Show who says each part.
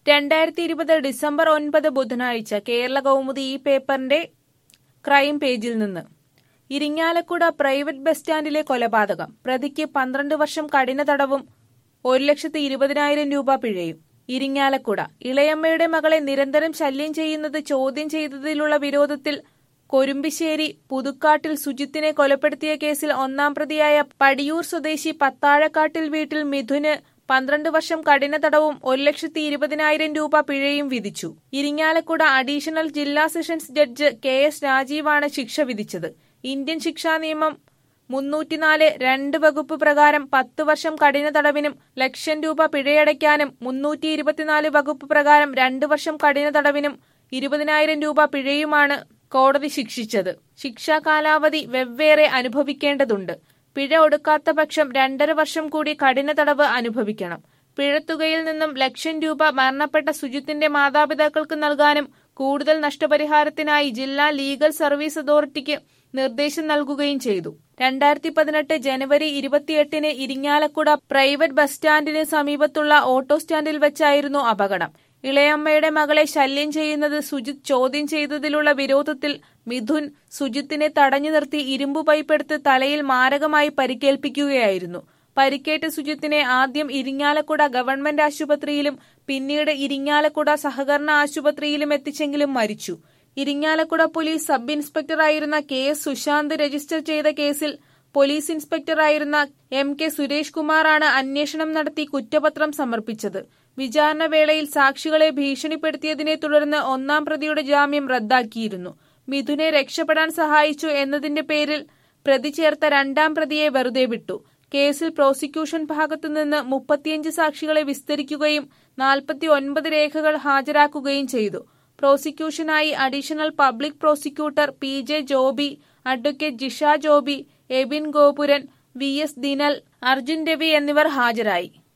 Speaker 1: രണ്ടായിരത്തി ഇരുപത് ഡിസംബർ ഒൻപത് ബുധനാഴ്ച കേരള കൗമുദി ഈ പേപ്പറിന്റെ ക്രൈം പേജിൽ നിന്ന് ഇരിങ്ങാലക്കുട പ്രൈവറ്റ് ബസ് സ്റ്റാൻഡിലെ കൊലപാതകം പ്രതിക്ക് പന്ത്രണ്ട് വർഷം കഠിന തടവും ഒരു ലക്ഷത്തി ഇരുപതിനായിരം രൂപ പിഴയും ഇരിങ്ങാലക്കുട ഇളയമ്മയുടെ മകളെ നിരന്തരം ശല്യം ചെയ്യുന്നത് ചോദ്യം ചെയ്തതിലുള്ള വിരോധത്തിൽ കൊരുമ്പിശ്ശേരി പുതുക്കാട്ടിൽ സുജിത്തിനെ കൊലപ്പെടുത്തിയ കേസിൽ ഒന്നാം പ്രതിയായ പടിയൂർ സ്വദേശി പത്താഴക്കാട്ടിൽ വീട്ടിൽ മിഥുന് പന്ത്രണ്ട് വർഷം കഠിന തടവും ഒരു ലക്ഷത്തി ഇരുപതിനായിരം രൂപ പിഴയും വിധിച്ചു ഇരിങ്ങാലക്കുട അഡീഷണൽ ജില്ലാ സെഷൻസ് ജഡ്ജ് കെ എസ് രാജീവാണ് ശിക്ഷ വിധിച്ചത് ഇന്ത്യൻ ശിക്ഷാ നിയമം മുന്നൂറ്റിനാല് രണ്ട് വകുപ്പ് പ്രകാരം പത്ത് വർഷം കഠിന തടവിനും ലക്ഷം രൂപ പിഴയടയ്ക്കാനും മുന്നൂറ്റി ഇരുപത്തിനാല് വകുപ്പ് പ്രകാരം രണ്ട് വർഷം കഠിന തടവിനും ഇരുപതിനായിരം രൂപ പിഴയുമാണ് കോടതി ശിക്ഷിച്ചത് ശിക്ഷാ കാലാവധി വെവ്വേറെ അനുഭവിക്കേണ്ടതുണ്ട് പിഴ ഒടുക്കാത്ത പക്ഷം രണ്ടര വർഷം കൂടി കഠിന തടവ് അനുഭവിക്കണം പിഴത്തുകയിൽ നിന്നും ലക്ഷം രൂപ മരണപ്പെട്ട സുജിത്തിന്റെ മാതാപിതാക്കൾക്ക് നൽകാനും കൂടുതൽ നഷ്ടപരിഹാരത്തിനായി ജില്ലാ ലീഗൽ സർവീസ് അതോറിറ്റിക്ക് നിർദ്ദേശം നൽകുകയും ചെയ്തു രണ്ടായിരത്തി പതിനെട്ട് ജനുവരി ഇരുപത്തിയെട്ടിന് ഇരിങ്ങാലക്കുട പ്രൈവറ്റ് ബസ് സ്റ്റാൻഡിന് സമീപത്തുള്ള ഓട്ടോ സ്റ്റാൻഡിൽ വെച്ചായിരുന്നു അപകടം ഇളയമ്മയുടെ മകളെ ശല്യം ചെയ്യുന്നത് സുജിത് ചോദ്യം ചെയ്തതിലുള്ള വിരോധത്തിൽ മിഥുൻ സുജിത്തിനെ തടഞ്ഞു നിർത്തി ഇരുമ്പു പൈപ്പെടുത്ത് തലയിൽ മാരകമായി പരിക്കേൽപ്പിക്കുകയായിരുന്നു പരിക്കേറ്റ സുജിത്തിനെ ആദ്യം ഇരിങ്ങാലക്കുട ഗവൺമെന്റ് ആശുപത്രിയിലും പിന്നീട് ഇരിങ്ങാലക്കുട സഹകരണ ആശുപത്രിയിലും എത്തിച്ചെങ്കിലും മരിച്ചു ഇരിങ്ങാലക്കുട പോലീസ് സബ് ഇൻസ്പെക്ടറായിരുന്ന കെ എസ് സുശാന്ത് രജിസ്റ്റർ ചെയ്ത കേസിൽ പോലീസ് ഇൻസ്പെക്ടറായിരുന്ന എം കെ സുരേഷ് കുമാറാണ് അന്വേഷണം നടത്തി കുറ്റപത്രം സമർപ്പിച്ചത് വിചാരണ വേളയിൽ സാക്ഷികളെ ഭീഷണിപ്പെടുത്തിയതിനെ തുടർന്ന് ഒന്നാം പ്രതിയുടെ ജാമ്യം റദ്ദാക്കിയിരുന്നു മിഥുനെ രക്ഷപ്പെടാൻ സഹായിച്ചു എന്നതിന്റെ പേരിൽ പ്രതി ചേർത്ത രണ്ടാം പ്രതിയെ വെറുതെ വിട്ടു കേസിൽ പ്രോസിക്യൂഷൻ ഭാഗത്തുനിന്ന് മുപ്പത്തിയഞ്ച് സാക്ഷികളെ വിസ്തരിക്കുകയും നാൽപ്പത്തി ഒൻപത് രേഖകൾ ഹാജരാക്കുകയും ചെയ്തു പ്രോസിക്യൂഷനായി additional public prosecutor P J Joby advocate Jisha Joby Abin Gopuran V S Dinal Arjun Ravi എന്നിവർ ഹാജരായി